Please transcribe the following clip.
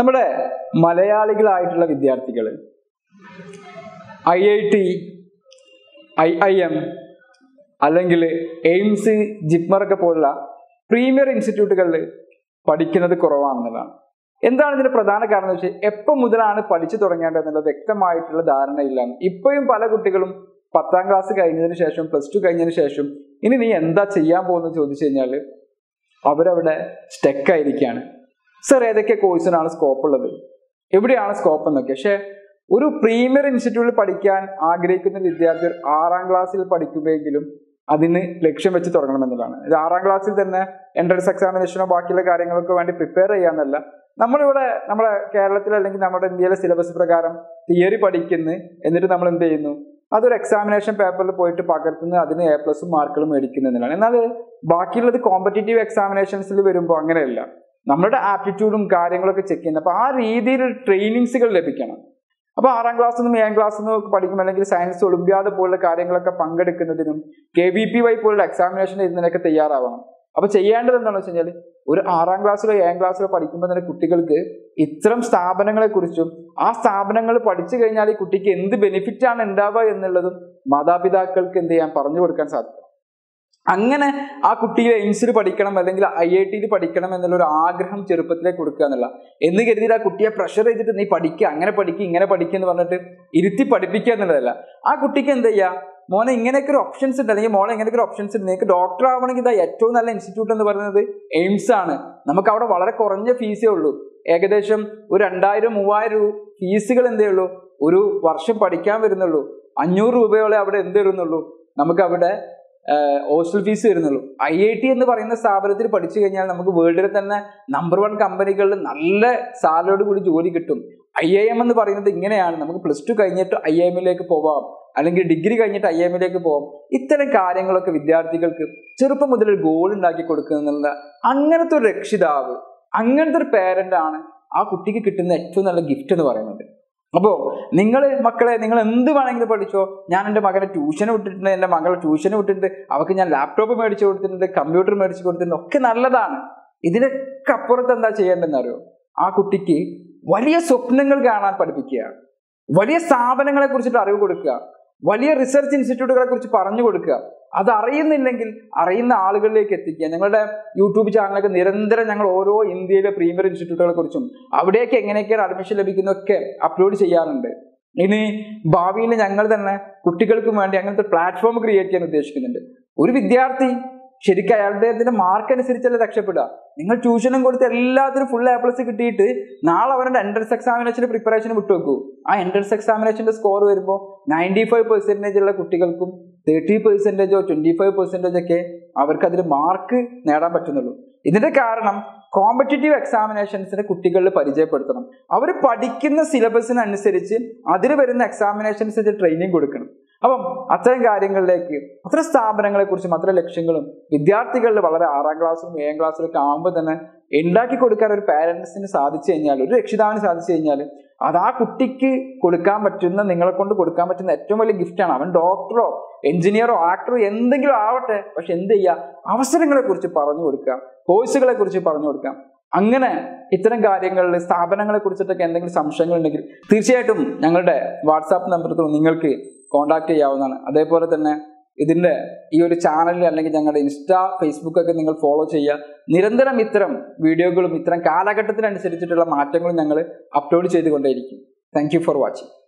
നമ്മുടെ മലയാളികളായിട്ടുള്ള വിദ്യാർത്ഥികൾ I I T I I M അല്ലെങ്കിൽ എയിംസ് ജിപ്മറൊക്കെ പോലുള്ള പ്രീമിയർ ഇൻസ്റ്റിറ്റ്യൂട്ടുകളിൽ പഠിക്കുന്നത് കുറവാണെന്നുള്ളതാണ് എന്താണ് ഇതിന്റെ പ്രധാന കാരണം എന്ന് വെച്ചാൽ എപ്പോൾ മുതലാണ് പഠിച്ചു തുടങ്ങേണ്ടത് എന്നുള്ളത് വ്യക്തമായിട്ടുള്ള ധാരണയില്ല ഇപ്പോഴും പല കുട്ടികളും പത്താം ക്ലാസ് കഴിഞ്ഞതിന് ശേഷം പ്ലസ് ടു കഴിഞ്ഞതിന് ശേഷം ഇനി നീ എന്താ ചെയ്യാൻ പോകുന്നത് ചോദിച്ചു കഴിഞ്ഞാൽ അവരവിടെ സ്റ്റെക്കായിരിക്കുകയാണ് സർ ഏതൊക്കെ കോഴ്സിനാണ് സ്കോപ്പ് ഉള്ളത് എവിടെയാണ് സ്കോപ്പ് എന്നൊക്കെ പക്ഷേ ഒരു പ്രീമിയർ ഇൻസ്റ്റിറ്റ്യൂട്ടിൽ പഠിക്കാൻ ആഗ്രഹിക്കുന്ന വിദ്യാർത്ഥികൾ ആറാം ക്ലാസ്സിൽ പഠിക്കുമെങ്കിലും അതിന് ലക്ഷ്യം വെച്ച് തുടങ്ങണമെന്നുള്ളതാണ് ഇത് ആറാം ക്ലാസ്സിൽ തന്നെ എൻട്രൻസ് എക്സാമിനേഷനോ ബാക്കിയുള്ള കാര്യങ്ങളൊക്കെ വേണ്ടി പ്രിപ്പയർ ചെയ്യാന്നല്ല നമ്മളിവിടെ നമ്മുടെ കേരളത്തിൽ അല്ലെങ്കിൽ നമ്മുടെ ഇന്ത്യയിലെ സിലബസ് പ്രകാരം തിയറി പഠിക്കുന്നു എന്നിട്ട് നമ്മൾ എന്ത് ചെയ്യുന്നു അതൊരു എക്സാമിനേഷൻ പേപ്പറിൽ പോയിട്ട് പകർത്തുന്നു അതിന് എ പ്ലസും മാർക്കുകളും മേടിക്കുന്നു എന്നുള്ളതാണ് എന്നാൽ ബാക്കിയുള്ളത് കോമ്പറ്റേറ്റീവ് എക്സാമിനേഷൻസിൽ വരുമ്പോൾ അങ്ങനെയല്ല നമ്മുടെ ആപ്റ്റിറ്റ്യൂഡും കാര്യങ്ങളൊക്കെ ചെക്ക് ചെയ്യുന്നത് അപ്പോൾ ആ രീതിയിൽ ട്രെയിനിങ്സുകൾ ലഭിക്കണം അപ്പോൾ ആറാം ക്ലാസ് നിന്നും ഏഴാം ക്ലാസ് നിന്നും പഠിക്കും അല്ലെങ്കിൽ സയൻസ് ഒളിമ്പ്യാഡ് പോലുള്ള കാര്യങ്ങളൊക്കെ പങ്കെടുക്കുന്നതിനും കെ വി പി വൈ പോലുള്ള എക്സാമിനേഷൻ ഇതിനൊക്കെ തയ്യാറാവണം അപ്പോൾ ചെയ്യേണ്ടത് എന്താണെന്ന് വെച്ച് കഴിഞ്ഞാൽ ഒരു ആറാം ക്ലാസ്സിലോ ഏഴാം ക്ലാസ്സിലോ പഠിക്കുമ്പോൾ തന്നെ കുട്ടികൾക്ക് ഇത്തരം സ്ഥാപനങ്ങളെ കുറിച്ചും ആ സ്ഥാപനങ്ങൾ പഠിച്ചു കഴിഞ്ഞാൽ ഈ കുട്ടിക്ക് എന്ത് ബെനിഫിറ്റ് ആണ് ഉണ്ടാവുക എന്നുള്ളതും മാതാപിതാക്കൾക്ക് എന്ത് ചെയ്യാൻ പറഞ്ഞു കൊടുക്കാൻ സാധിക്കും അങ്ങനെ ആ കുട്ടിയെ എയിംസിൽ പഠിക്കണം അല്ലെങ്കിൽ ഐ ഐ ടിയിൽ പഠിക്കണം എന്നുള്ള ഒരു ആഗ്രഹം ചെറുപ്പത്തിലേക്ക് കൊടുക്കുക എന്നുള്ള എന്ന് കരുതിയിട്ട് ആ കുട്ടിയെ പ്രഷർ ചെയ്തിട്ട് നീ പഠിക്കുക അങ്ങനെ പഠിക്കുക ഇങ്ങനെ പഠിക്കുക എന്ന് പറഞ്ഞിട്ട് ഇരുത്തി പഠിപ്പിക്കുക എന്നുള്ളതല്ല ആ കുട്ടിക്ക് എന്ത് ചെയ്യുക മോനെ ഇങ്ങനെയൊക്കെ ഒരു ഓപ്ഷൻസ് ഉണ്ട് അല്ലെങ്കിൽ മോളെ ഇങ്ങനെയൊക്കെ ഒരു ഓപ്ഷൻസ് ഉണ്ട് നിങ്ങൾക്ക് ഡോക്ടർ ആവണമെങ്കിൽ ഇതാ ഏറ്റവും നല്ല ഇൻസ്റ്റിറ്റ്യൂട്ട് എന്ന് പറയുന്നത് എയിംസ് ആണ് നമുക്ക് അവിടെ വളരെ കുറഞ്ഞ ഫീസേ ഉള്ളൂ ഏകദേശം ഒരു രണ്ടായിരം മൂവായിരം രൂപ ഫീസുകൾ എന്തേ ഉള്ളൂ ഒരു വർഷം പഠിക്കാൻ വരുന്നുള്ളൂ അഞ്ഞൂറ് രൂപയോളം അവിടെ എന്ത് വരുന്നുള്ളൂ നമുക്ക് അവിടെ ഹോസ്റ്റൽ ഫീസ് വരുന്നുള്ളൂ ഐ ഐ ടി എന്ന് പറയുന്ന സ്ഥാപനത്തിൽ പഠിച്ചു കഴിഞ്ഞാൽ നമുക്ക് വേൾഡിലെ തന്നെ നമ്പർ വൺ കമ്പനികളിൽ നല്ല സാലറിയോട് കൂടി ജോലി കിട്ടും ഐ ഐ എം എന്ന് പറയുന്നത് ഇങ്ങനെയാണ് നമുക്ക് പ്ലസ് ടു കഴിഞ്ഞിട്ട് ഐ ഐ എമ്മിലേക്ക് പോവാം അല്ലെങ്കിൽ ഡിഗ്രി കഴിഞ്ഞിട്ട് ഐ എമ്മിലേക്ക് പോവാം ഇത്തരം കാര്യങ്ങളൊക്കെ വിദ്യാർത്ഥികൾക്ക് ചെറുപ്പം മുതൽ ഒരു ഗോൾ ഉണ്ടാക്കി കൊടുക്കുക എന്നുള്ള അങ്ങനത്തെ ഒരു രക്ഷിതാവ് അങ്ങനത്തെ ഒരു പേരന്റ് ആണ് ആ കുട്ടിക്ക് കിട്ടുന്ന ഏറ്റവും നല്ല ഗിഫ്റ്റ് എന്ന് പറയുന്നത് അപ്പോൾ നിങ്ങൾ മക്കളെ നിങ്ങൾ എന്ത് വേണമെങ്കിലും പഠിച്ചോ ഞാൻ എൻ്റെ മകനെ ട്യൂഷന് വിട്ടിട്ടുണ്ട് എൻ്റെ മകളെ ട്യൂഷന് വിട്ടിട്ടുണ്ട് അവർക്ക് ഞാൻ ലാപ്ടോപ്പ് മേടിച്ചു കൊടുത്തിട്ടുണ്ട് കമ്പ്യൂട്ടർ മേടിച്ചു കൊടുത്തിട്ടുണ്ട് ഒക്കെ നല്ലതാണ് ഇതിനൊക്കെ അപ്പുറത്ത് എന്താ ചെയ്യേണ്ടതെന്ന് അറിയോ ആ കുട്ടിക്ക് വലിയ സ്വപ്നങ്ങൾ കാണാൻ പഠിപ്പിക്കുക വലിയ സ്ഥാപനങ്ങളെ കുറിച്ചിട്ട് അറിവ് കൊടുക്കുക വലിയ റിസർച്ച് ഇൻസ്റ്റിറ്റ്യൂട്ടുകളെ കുറിച്ച് പറഞ്ഞു കൊടുക്കുക അത് അറിയുന്നില്ലെങ്കിൽ അറിയുന്ന ആളുകളിലേക്ക് എത്തിക്കുക ഞങ്ങളുടെ യൂട്യൂബ് ചാനലൊക്കെ നിരന്തരം ഞങ്ങൾ ഓരോ ഇന്ത്യയിലെ പ്രീമിയർ ഇൻസ്റ്റിറ്റ്യൂട്ടുകളെ കുറിച്ചും അവിടേക്ക് എങ്ങനെയൊക്കെയാണ് അഡ്മിഷൻ ലഭിക്കുന്നതൊക്കെ അപ്ലോഡ് ചെയ്യാറുണ്ട് ഇനി ഭാവിയിൽ ഞങ്ങൾ തന്നെ കുട്ടികൾക്കും വേണ്ടി അങ്ങനത്തെ പ്ലാറ്റ്ഫോം ക്രിയേറ്റ് ചെയ്യാൻ ഉദ്ദേശിക്കുന്നുണ്ട് ഒരു വിദ്യാർത്ഥി ശരിക്കും അയാളുടെ അതിന്റെ മാർക്ക് അനുസരിച്ചല്ല രക്ഷപ്പെടുക നിങ്ങൾ ട്യൂഷനും കൊടുത്ത് എല്ലാത്തിനും ഫുൾ എ പ്ലസ് കിട്ടിയിട്ട് നാളെ അവരുടെ എൻട്രൻസ് എക്സാമിനേഷന് പ്രിപ്പറേഷൻ വിട്ടുവെക്കൂ ആ എൻട്രൻസ് എക്സാമിനേഷന്റെ സ്കോർ വരുമ്പോൾ നയൻറ്റി ഫൈവ് പെർസെൻറ്റേജ് ഉള്ള കുട്ടികൾക്കും തേർട്ടി പെർസെൻറ്റേജോ ട്വന്റി ഫൈവ് പെർസെൻറ്റേജ് ഒക്കെ അവർക്ക് അതിൽ മാർക്ക് നേടാൻ പറ്റുന്നുള്ളൂ ഇതിന്റെ കാരണം കോമ്പറ്റേറ്റീവ് എക്സാമിനേഷൻസിന് കുട്ടികളിൽ പരിചയപ്പെടുത്തണം അവർ പഠിക്കുന്ന സിലബസിനനുസരിച്ച് അതിന് വരുന്ന എക്സാമിനേഷൻസ് ട്രെയിനിങ് കൊടുക്കണം അപ്പം അത്തരം കാര്യങ്ങളിലേക്ക് അത്തരം സ്ഥാപനങ്ങളെ കുറിച്ചും അത്തരം ലക്ഷ്യങ്ങളും വിദ്യാർത്ഥികളിൽ വളരെ ആറാം ക്ലാസ്സിലും ഏഴാം ക്ലാസ്സിലും ഒക്കെ ആകുമ്പോൾ തന്നെ ഉണ്ടാക്കി കൊടുക്കാൻ ഒരു പാരന്റ്സിന് സാധിച്ചു കഴിഞ്ഞാൽ ഒരു രക്ഷിതാവിന് സാധിച്ചു കഴിഞ്ഞാൽ അത് ആ കുട്ടിക്ക് കൊടുക്കാൻ പറ്റുന്ന നിങ്ങളെ കൊണ്ട് കൊടുക്കാൻ പറ്റുന്ന ഏറ്റവും വലിയ ഗിഫ്റ്റാണ് അവൻ ഡോക്ടറോ എഞ്ചിനീയറോ ആക്ടറോ എന്തെങ്കിലും ആവട്ടെ പക്ഷെ എന്ത് ചെയ്യുക അവസരങ്ങളെ കുറിച്ച് പറഞ്ഞു കൊടുക്കുക കോഴ്സുകളെ കുറിച്ച് പറഞ്ഞു കൊടുക്കാം അങ്ങനെ ഇത്തരം കാര്യങ്ങളിൽ സ്ഥാപനങ്ങളെ കുറിച്ചിട്ടൊക്കെ എന്തെങ്കിലും സംശയങ്ങൾ ഉണ്ടെങ്കിൽ തീർച്ചയായിട്ടും ഞങ്ങളുടെ വാട്സാപ്പ് നമ്പറിൽ നിങ്ങൾക്ക് കോൺടാക്ട് ചെയ്യാവുന്നതാണ് അതേപോലെ തന്നെ ഇതിൻ്റെ ഈ ഒരു ചാനലിൽ അല്ലെങ്കിൽ ഞങ്ങളുടെ ഇൻസ്റ്റാ ഫേസ്ബുക്ക് ഒക്കെ നിങ്ങൾ ഫോളോ ചെയ്യുക നിരന്തരം ഇത്തരം വീഡിയോകളും ഇത്തരം കാലഘട്ടത്തിനനുസരിച്ചിട്ടുള്ള മാറ്റങ്ങളും ഞങ്ങൾ അപ്ലോഡ് ചെയ്തുകൊണ്ടേയിരിക്കും താങ്ക് യു ഫോർ വാച്ചിങ്